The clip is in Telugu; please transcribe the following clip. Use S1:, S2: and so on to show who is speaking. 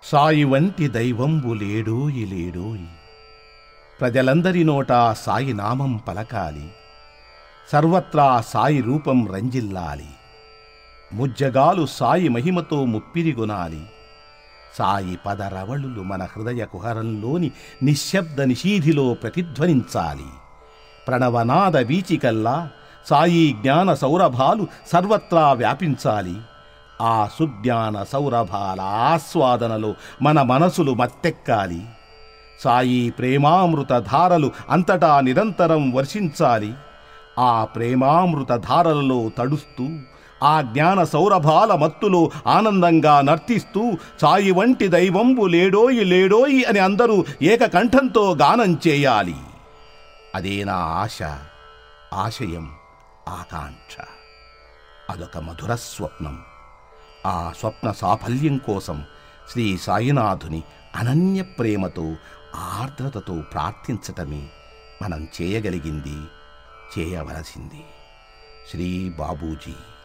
S1: సాయి వంటి దైవంబు లేడోయి లేడోయి ప్రజలందరి నోట సాయి నామం పలకాలి సర్వత్రా సాయి రూపం రంజిల్లాలి ముజ్జగాలు సాయి మహిమతో ముప్పిరిగొనాలి సాయి పదరవళులు మన హృదయ కుహరంలోని నిశ్శబ్ద నిషీధిలో ప్రతిధ్వనించాలి ప్రణవనాద వీచికల్లా సాయి జ్ఞాన సౌరభాలు సర్వత్రా వ్యాపించాలి ఆ సుజ్ఞాన సౌరభాల ఆస్వాదనలో మన మనసులు మత్తెక్కాలి సాయి ప్రేమామృత ధారలు అంతటా నిరంతరం వర్షించాలి ఆ ప్రేమామృత ధారలలో తడుస్తూ ఆ జ్ఞాన సౌరభాల మత్తులో ఆనందంగా నర్తిస్తూ సాయి వంటి దైవంబు లేడోయి లేడోయి అని అందరూ ఏకకంఠంతో గానం చేయాలి అదే నా ఆశ ఆశయం ఆకాంక్ష అదొక మధుర స్వప్నం ఆ స్వప్న సాఫల్యం కోసం శ్రీ సాయినాథుని అనన్య ప్రేమతో ఆర్ద్రతతో ప్రార్థించటమే మనం చేయగలిగింది చేయవలసింది శ్రీ బాబూజీ